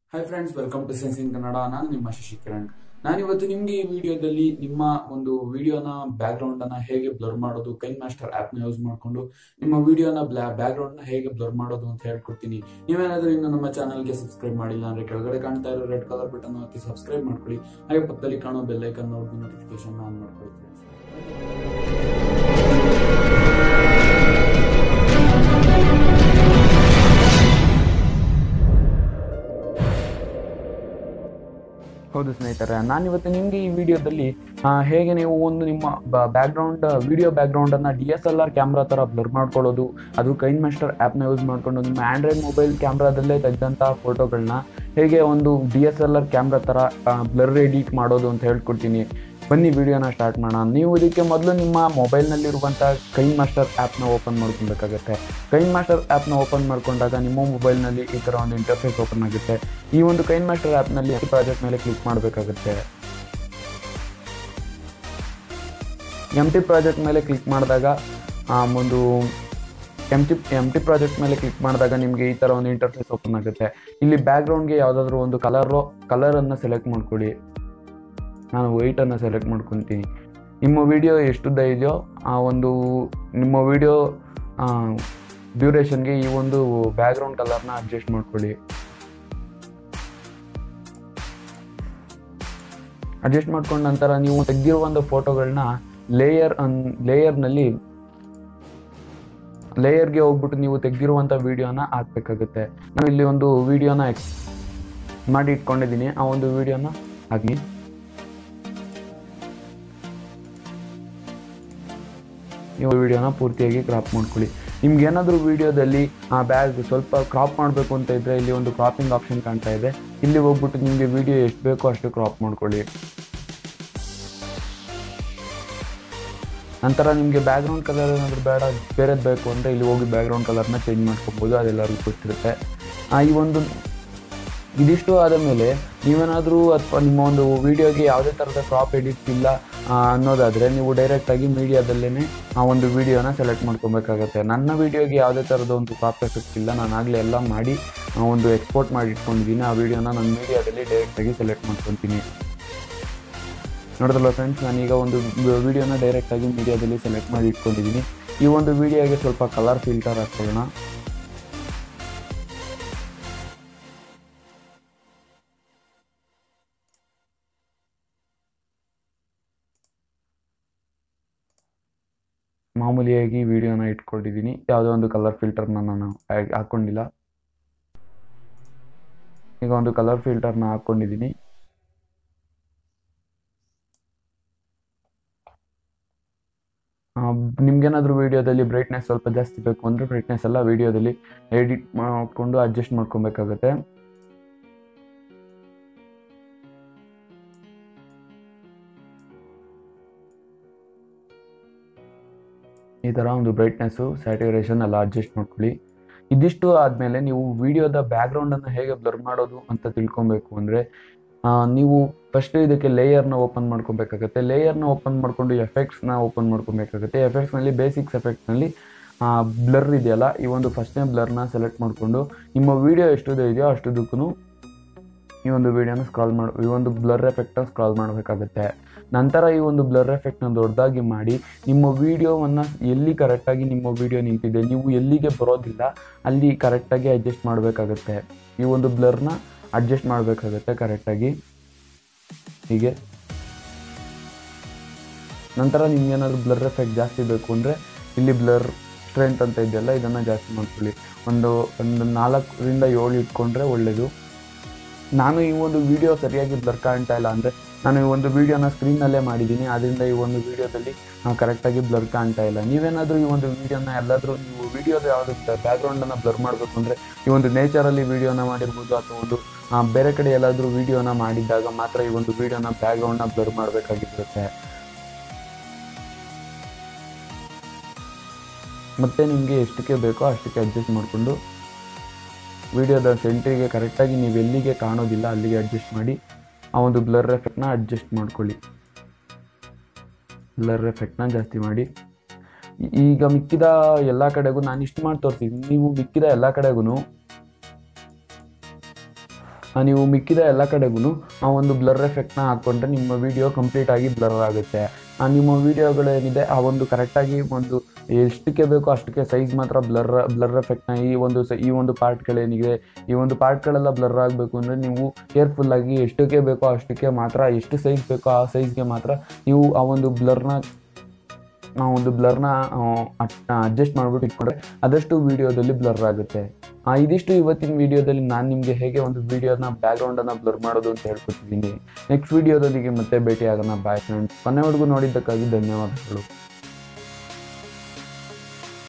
Hi friends welcome to sense in Kannada ನಾನು ನಿಮ್ಮ ಶಶಿಕಿರಣ್ ನಾನಿವತ್ತು ನಿಮ್ಗೆ ಈ ವಿಡಿಯೋದಲ್ಲಿ ನಿಮ್ಮ ಒಂದು ವಿಡಿಯೋನ ಬ್ಯಾಕ್ ಗ್ರೌಂಡ್ ಅನ್ನ ಹೇಗೆ ಬ್ಲರ್ ಮಾಡೋದು ಕೈನ್ ಮಾಸ್ಟರ್ ಆಪ್ ನ ಯೂಸ್ ಮಾಡ್ಕೊಂಡು ನಿಮ್ಮ ವಿಡಿಯೋನ ಬ್ಯಾಕ್ ಗ್ರೌಂಡ್ ನ ಹೇಗೆ ಬ್ಲರ್ ಮಾಡೋದು ಅಂತ ಹೇಳ್ಕೊಡ್ತೀನಿ ನೀವೇನಾದ್ರೂ ಇನ್ನು ನಮ್ಮ ಚಾನಲ್ಗೆ ಸಬ್ಸ್ಕ್ರೈಬ್ ಮಾಡಿಲ್ಲ ಅಂದ್ರೆ ಕೆಳಗಡೆ ಕಾಣ್ತಾ ಇರೋ ರೆಡ್ ಕಲರ್ ಬಟನ್ ಒತ್ತಿ ಸಬ್ಸ್ಕ್ರೈಬ್ ಮಾಡ್ಕೊಳ್ಳಿ ಹಾಗೆ ಪಕ್ಕದಲ್ಲಿ ಕಾಣೋ ಬೆಲ್ ಐಕನ್ ನೋಡಿದ ನೋಟಿಫಿಕೇಶನ್ ಆನ್ ಮಾಡ್ಕೊಳ್ಳಿ friends. ಹೌದು ಸ್ನೇಹಿತರೆ ನಾನಿವತ್ತು ನಿಮಗೆ ಈ ವಿಡಿಯೋದಲ್ಲಿ ಆ, ಹೇಗೆ ನೀವು ಒಂದು ನಿಮ್ಮ background video background ಅನ್ನ D S L R camera ತರ ಬ್ಲರ್ ಮಾಡ್ಕೊಳ್ಳೋದು ಅದು ಕೈನ್ ಮಾಸ್ಟರ್ ಆ್ಯಪ್ನ ಯೂಸ್ ಮಾಡ್ಕೊಂಡು ನಿಮ್ಮ ಆಂಡ್ರಾಯ್ಡ್ ಮೊಬೈಲ್ ಕ್ಯಾಮ್ರಾದಲ್ಲೇ ತೆಗೆದಂತಹ ಫೋಟೋಗಳನ್ನ ಹೇಗೆ ಒಂದು D S L R camera ತರ ಬ್ಲರ್ ಎಡಿಟ್ ಮಾಡೋದು ಅಂತ ಹೇಳ್ಕೊಡ್ತೀನಿ ಬನ್ನಿ ವಿಡಿಯೋನ ಸ್ಟಾರ್ಟ್ ಮಾಡೋಣ ನೀವು ಇದಕ್ಕೆ ಮೊದಲು ನಿಮ್ಮ ಮೊಬೈಲ್ನಲ್ಲಿರುವಂಥ ಕೈನ್ ಮಾಸ್ಟರ್ ಆ್ಯಪ್ನ ಓಪನ್ ಮಾಡ್ಕೊಬೇಕಾಗತ್ತೆ ಕೈನ್ ಮಾಸ್ಟರ್ ಆ್ಯಪ್ನ ಓಪನ್ ಮಾಡ್ಕೊಂಡಾಗ ನಿಮ್ಮ ಮೊಬೈಲ್ನಲ್ಲಿ ಈ ಥರ ಒಂದು ಇಂಟರ್ಫೇಸ್ ಓಪನ್ ಆಗುತ್ತೆ ಈ ಒಂದು ಕೈನ್ ಮಾಸ್ಟರ್ ಆ್ಯಪ್ನಲ್ಲಿ ಈ ಪ್ರಾಜೆಕ್ಟ್ ಮೇಲೆ ಕ್ಲಿಕ್ ಮಾಡಬೇಕಾಗುತ್ತೆ ಎಮ್ ಟಿ ಪ್ರಾಜೆಕ್ಟ್ ಮೇಲೆ ಕ್ಲಿಕ್ ಮಾಡಿದಾಗ ಒಂದು empty empty project ಮೇಲೆ ಕ್ಲಿಕ್ ಮಾಡಿದಾಗ ನಿಮಗೆ ಈ ಥರ ಒಂದು ಇಂಟರ್ಫೇಸ್ ಓಪನ್ ಆಗುತ್ತೆ ಇಲ್ಲಿ ಬ್ಯಾಕ್ಗ್ರೌಂಡ್ಗೆ ಯಾವುದಾದ್ರೂ ಒಂದು ಕಲರು ಕಲರನ್ನು ಸೆಲೆಕ್ಟ್ ಮಾಡ್ಕೊಳ್ಳಿ ನಾನು ವೈಟನ್ನು ಸೆಲೆಕ್ಟ್ ಮಾಡ್ಕೊತೀನಿ ನಿಮ್ಮ ವಿಡಿಯೋ ಎಷ್ಟುದ್ದ ಇದೆಯೋ ಆ ಒಂದು ನಿಮ್ಮ ವಿಡಿಯೋ ಡ್ಯೂರೇಷನ್ಗೆ ಈ ಒಂದು ಬ್ಯಾಕ್ಗ್ರೌಂಡ್ ಕಲರ್ನ ಅಡ್ಜಸ್ಟ್ ಮಾಡ್ಕೊಳ್ಳಿ ಅಡ್ಜಸ್ಟ್ ಮಾಡ್ಕೊಂಡ ನಂತರ ನೀವು ತೆಗೆದಿರುವಂಥ ಫೋಟೋಗಳನ್ನ ಲೇಯರ್ ಅನ್ ಲೇಯರ್ನಲ್ಲಿ ಲೇಯರ್ಗೆ ಹೋಗ್ಬಿಟ್ಟು ನೀವು ತೆಗೆದಿರುವಂಥ ವಿಡಿಯೋನ ಹಾಕ್ಬೇಕಾಗುತ್ತೆ ನಾನು ಇಲ್ಲಿ ಒಂದು ವಿಡಿಯೋನ ಎಕ್ಸ್ ಮಾಡಿ ಇಟ್ಕೊಂಡಿದ್ದೀನಿ ಆ ಒಂದು ವಿಡಿಯೋನ ಹಾಕಿ ನೀವು ವಿಡಿಯೋನ ಪೂರ್ತಿಯಾಗಿ ಕ್ರಾಪ್ ಮಾಡ್ಕೊಳ್ಳಿ ನಿಮ್ಗೆ ಏನಾದರೂ ವಿಡಿಯೋದಲ್ಲಿ ಆ ಬ್ಯಾಗ್ ಸ್ವಲ್ಪ ಕ್ರಾಪ್ ಮಾಡಬೇಕು ಅಂತ ಇದ್ದರೆ ಇಲ್ಲಿ ಒಂದು ಕ್ರಾಪಿಂಗ್ ಆಪ್ಷನ್ ಕಾಣ್ತಾ ಇದೆ ಇಲ್ಲಿ ಹೋಗ್ಬಿಟ್ಟು ನಿಮಗೆ ವಿಡಿಯೋ ಎಷ್ಟು ಬೇಕೋ ಅಷ್ಟು ಕ್ರಾಪ್ ಮಾಡ್ಕೊಳ್ಳಿ ನಂತರ ನಿಮಗೆ ಬ್ಯಾಕ್ಗ್ರೌಂಡ್ ಕಲರ್ ಏನಾದರೂ ಬೇಡ ಬೇರೆದು ಬೇಕು ಅಂದರೆ ಇಲ್ಲಿ ಹೋಗಿ ಬ್ಯಾಕ್ಗ್ರೌಂಡ್ ಕಲರ್ನ ಚೇಂಜ್ ಮಾಡ್ಕೊಬೋದು ಅದೆಲ್ಲರಿಗೂ ಗೊತ್ತಿರುತ್ತೆ ಆ, ಈ ಒಂದು ಇದಿಷ್ಟು ಆದ ಮೇಲೆ ನೀವೇನಾದರೂ ಅಥವಾ ನಿಮ್ಮ ಒಂದು ವಿಡಿಯೋಗೆ ಯಾವುದೇ ಥರದ ಕ್ರಾಪ್ ಎಡಿಟ್ಸ್ ಇಲ್ಲ ಆ, ಅನ್ನೋದಾದರೆ ನೀವು ಡೈರೆಕ್ಟಾಗಿ ಮೀಡಿಯಾದಲ್ಲೇ ಆ ಒಂದು ವಿಡಿಯೋನ ಸೆಲೆಕ್ಟ್ ಮಾಡ್ಕೊಬೇಕಾಗತ್ತೆ ನನ್ನ ವಿಡಿಯೋಗೆ ಯಾವುದೇ ಥರದ ಒಂದು ಕ್ರಾಪ್ ಎಫೆಕ್ಟ್ ಇಲ್ಲ ನಾನು ಆಗಲೇ ಎಲ್ಲ ಮಾಡಿ ಆ, ಒಂದು ಎಕ್ಸ್ಪೋರ್ಟ್ ಮಾಡಿ ಇಟ್ಕೊಂಡಿದ್ದೀನಿ ಆ ವಿಡಿಯೋನ ನಾನು ಮೀಡಿಯಾದಲ್ಲಿ ಡೈರೆಕ್ಟಾಗಿ ಸೆಲೆಕ್ಟ್ ಮಾಡ್ಕೊತೀನಿ ನೋಡಿದ್ರಲ್ಲ ಫ್ರೆಂಡ್ಸ್ ನಾನೀಗ ಒಂದು ವಿಡಿಯೋನ ಡೈರೆಕ್ಟಾಗಿ ಮೀಡಿಯಾದಲ್ಲಿ ಸೆಲೆಕ್ಟ್ ಮಾಡಿ ಇಟ್ಕೊಂಡಿದ್ದೀನಿ ಈ ಒಂದು ವಿಡಿಯೋಗೆ ಸ್ವಲ್ಪ ಕಲರ್ ಫಿಲ್ಟರ್ ಹಾಕ್ಕೊಳ್ಳೋಣ ಮಾಮೂಲಿಯಾಗಿ ವಿಡಿಯೋನ ಇಟ್ಕೊಂಡಿದ್ದೀನಿ ಯಾವುದೋ ಒಂದು ಕಲರ್ ಫಿಲ್ಟರ್ನ ನಾನು ಆಡ್- ಹಾಕ್ಕೊಂಡಿಲ್ಲ ಈಗ ಒಂದು ಕಲರ್ ಫಿಲ್ಟರ್ನ ಹಾಕ್ಕೊಂಡಿದ್ದೀನಿ ನಿಮ್ಗೇನಾದರೂ ವಿಡಿಯೋದಲ್ಲಿ ಬ್ರೈಟ್ನೆಸ್ ಸ್ವಲ್ಪ ಜಾಸ್ತಿ ಬೇಕು ಅಂದರೆ ಬ್ರೈಟ್ನೆಸ್ ಎಲ್ಲ ವಿಡಿಯೋದಲ್ಲಿ ಎಡಿಟ್ ಮಾಡಿಕೊಂಡು ಅಡ್ಜಸ್ಟ್ ಮಾಡ್ಕೊಬೇಕಾಗತ್ತೆ ಈ ಥರ ಒಂದು ಬ್ರೈಟ್ನೆಸ್ಸು ಸ್ಯಾಟುರೇಷನ್ ಎಲ್ಲ ಅಡ್ಜಸ್ಟ್ ಮಾಡ್ಕೊಳ್ಳಿ ಇದಿಷ್ಟು ಆದಮೇಲೆ ನೀವು ವಿಡಿಯೋದ ಬ್ಯಾಕ್ಗ್ರೌಂಡನ್ನು ಹೇಗೆ ಬ್ಲರ್ ಮಾಡೋದು ಅಂತ ತಿಳ್ಕೊಬೇಕು ಅಂದರೆ ನೀವು ಫಸ್ಟ್ ಇದಕ್ಕೆ ಲೇಯರ್ನ ಓಪನ್ ಮಾಡ್ಕೊಬೇಕಾಗತ್ತೆ ಲೇಯರ್ನ ಓಪನ್ ಮಾಡಿಕೊಂಡು ಎಫೆಕ್ಟ್ಸ್ನ ಓಪನ್ ಮಾಡ್ಕೊಬೇಕಾಗುತ್ತೆ ಎಫೆಕ್ಟ್ಸ್ನಲ್ಲಿ ಬೇಸಿಕ್ಸ್ ಎಫೆಕ್ಟ್ಸ್ನಲ್ಲಿ ಬ್ಲರ್ ಇದೆಯಲ್ಲ ಈ ಒಂದು ಫಸ್ಟ್ನೇ ಬ್ಲರ್ನ ಸೆಲೆಕ್ಟ್ ಮಾಡಿಕೊಂಡು ನಿಮ್ಮ ವಿಡಿಯೋ ಎಷ್ಟುದು ಇದೆಯೋ ಅಷ್ಟುದಕ್ಕೂ ಈ ಒಂದು ವಿಡಿಯೋನ ಸ್ಕ್ರಾಲ್ ಮಾಡಿ ಈ ಒಂದು ಬ್ಲರ್ ಎಫೆಕ್ಟ್ನ ಸ್ಕ್ರಾಲ್ ಮಾಡಬೇಕಾಗುತ್ತೆ ನಂತರ ಈ ಒಂದು ಬ್ಲರ್ ಎಫೆಕ್ಟ್ನ ದೊಡ್ಡದಾಗಿ ಮಾಡಿ ನಿಮ್ಮ ವಿಡಿಯೋವನ್ನು ಎಲ್ಲಿ ಕರೆಕ್ಟಾಗಿ ನಿಮ್ಮ ವಿಡಿಯೋ ನಿಂತಿದೆ ನೀವು ಎಲ್ಲಿಗೆ ಬರೋದಿಲ್ಲ ಅಲ್ಲಿ ಕರೆಕ್ಟಾಗಿ ಅಡ್ಜಸ್ಟ್ ಮಾಡಬೇಕಾಗುತ್ತೆ ಈ ಒಂದು ಬ್ಲರ್ನ ಅಡ್ಜಸ್ಟ್ ಮಾಡಬೇಕಾಗುತ್ತೆ ಕರೆಕ್ಟಾಗಿ ಹೀಗೆ ನಂತರ ನಿಮ್ಗೇನಾದ್ರು ಬ್ಲರ್ ಎಫೆಕ್ಟ್ ಜಾಸ್ತಿ ಬೇಕು ಅಂದರೆ ಇಲ್ಲಿ ಬ್ಲರ್ ಸ್ಟ್ರೆಂತ್ ಅಂತ ಇದೆಯಲ್ಲ ಇದನ್ನು ಜಾಸ್ತಿ ಮಾಡ್ಕೊಳ್ಳಿ ಒಂದು ಒಂದು ನಾಲ್ಕರಿಂದ ಏಳು ಇಟ್ಕೊಂಡ್ರೆ ಒಳ್ಳೆಯದು ನಾನು ಈ ಒಂದು ವಿಡಿಯೋ ಸರಿಯಾಗಿ ಬ್ಲರ್ ಕಾಣ್ತಾ ಇಲ್ಲ ಅಂದರೆ ನಾನು ಈ ಒಂದು ವಿಡಿಯೋನ ಸ್ಕ್ರೀನಲ್ಲೇ ಮಾಡಿದ್ದೀನಿ ಅದರಿಂದ ಈ ಒಂದು ವಿಡಿಯೋದಲ್ಲಿ ಕರೆಕ್ಟಾಗಿ ಬ್ಲರ್ ಕಾಣ್ತಾ ಇಲ್ಲ ನೀವೇನಾದರೂ ಈ ಒಂದು ವಿಡಿಯೋನ ಎಲ್ಲಾದರೂ ನೀವು ವಿಡಿಯೋದ ಯಾವುದು ಬ್ಯಾಕ್ಗ್ರೌಂಡನ್ನು ಬ್ಲರ್ ಮಾಡಬೇಕು ಅಂದರೆ ಈ ಒಂದು ನೇಚರಲ್ಲಿ ವಿಡಿಯೋನ ಮಾಡಿರ್ಬೋದು ಅಥವಾ ಒಂದು ಆ, ಬೇರೆ ಕಡೆ ಎಲ್ಲಾದರೂ ವಿಡಿಯೋನ ಮಾಡಿದ್ದಾಗ ಮಾತ್ರ ಈ ಒಂದು ವಿಡಿಯೋನ ಬ್ಯಾಕ್ಗ್ರೌಂಡ್ನ ಬ್ಲರ್ ಮಾಡಬೇಕಾಗಿರುತ್ತೆ ಮತ್ತೆ ನಿಮಗೆ ಎಷ್ಟಕ್ಕೆ ಬೇಕೋ ಅಷ್ಟಕ್ಕೆ ಅಡ್ಜಸ್ಟ್ ಮಾಡಿಕೊಂಡು ವಿಡಿಯೋದ ಸೆಂಟ್ರಿಗೆ ಕರೆಕ್ಟಾಗಿ ನೀವು ಎಲ್ಲಿಗೆ ಕಾಣೋದಿಲ್ಲ ಅಲ್ಲಿಗೆ ಅಡ್ಜಸ್ಟ್ ಮಾಡಿ ಆ ಒಂದು ಬ್ಲರ್ ಎಫೆಕ್ಟ್ನ ಅಡ್ಜಸ್ಟ್ ಮಾಡ್ಕೊಳ್ಳಿ ಬ್ಲರ್ ಎಫೆಕ್ಟ್ನ ಜಾಸ್ತಿ ಮಾಡಿ ಈ- ಈಗ ಮಿಕ್ಕಿದ ಎಲ್ಲ ಕಡೆಗೂ ನಾನು ಇಷ್ಟು ಮಾಡಿ ತೋರಿಸಿದ್ದೀನಿ ನೀವು ಮಿಕ್ಕಿದ ಎಲ್ಲ ಕಡೆಗೂ ಆ, ನೀವು ಮಿಕ್ಕಿದ ಎಲ್ಲ ಕಡೆಗೂ ಆ ಒಂದು ಬ್ಲರ್ ಎಫೆಕ್ಟ್ನ ಹಾಕ್ಕೊಂಡ್ರೆ ನಿಮ್ಮ ವಿಡಿಯೋ ಕಂಪ್ಲೀಟ್ ಆಗಿ ಬ್ಲರ್ ಆಗುತ್ತೆ ಆ, ನಿಮ್ಮ ವಿಡಿಯೋಗಳೇನಿದೆ ಆ ಒಂದು ಕರೆಕ್ಟಾಗಿ ಒಂದು ಎಷ್ಟಕ್ಕೆ ಬೇಕೋ ಅಷ್ಟಕ್ಕೆ ಸೈಜ್ ಮಾತ್ರ ಬ್ಲರ್ ಬ್ಲರ್ ಎಫೆಕ್ಟ್ನ ಈ ಒಂದು ಸ ಈ ಒಂದು ಪಾರ್ಟ್ಗಳೇನಿದೆ ಈ ಒಂದು ಪಾರ್ಟ್ಗಳೆಲ್ಲ ಬ್ಲರ್ ಆಗಬೇಕು ಅಂದರೆ ನೀವು ಕೇರ್ಫುಲ್ಲಾಗಿ ಎಷ್ಟಕ್ಕೆ ಬೇಕೋ ಅಷ್ಟಕ್ಕೆ ಮಾತ್ರ ಎಷ್ಟು ಸೈಜ್ ಬೇಕೋ ಆ ಸೈಜ್ಗೆ ಮಾತ್ರ ನೀವು ಆ ಒಂದು ಬ್ಲರ್ನ ನಾವು ಒಂದು ಬ್ಲರ್ನ ಅಡ್ಜಸ್ಟ್ ಮಾಡಿಬಿಟ್ಟು ಇಟ್ಕೊಂಡ್ರೆ ಆದಷ್ಟು ವಿಡಿಯೋದಲ್ಲಿ ಬ್ಲರ್ ಆಗುತ್ತೆ ಆ, ಇದಿಷ್ಟು ಇವತ್ತಿನ ವಿಡಿಯೋದಲ್ಲಿ ನಾನು ನಿಮಗೆ ಹೇಗೆ ಒಂದು ವಿಡಿಯೋನ ಬ್ಯಾಕ್ಗ್ರೌಂಡನ್ನು ಬ್ಲರ್ ಮಾಡೋದು ಅಂತ ಹೇಳ್ಕೊತಿದ್ದೀನಿ ನೆಕ್ಸ್ಟ್ ವಿಡಿಯೋದೊಂದಿಗೆ ಮತ್ತೆ ಭೇಟಿ ಆಗೋಣ ಬಾಯ್ ಫ್ರೆಂಡ್ಸ್ ಕೊನೆವರೆಗೂ ನೋಡಿದ್ದಕ್ಕಾಗಿ ಧನ್ಯವಾದಗಳು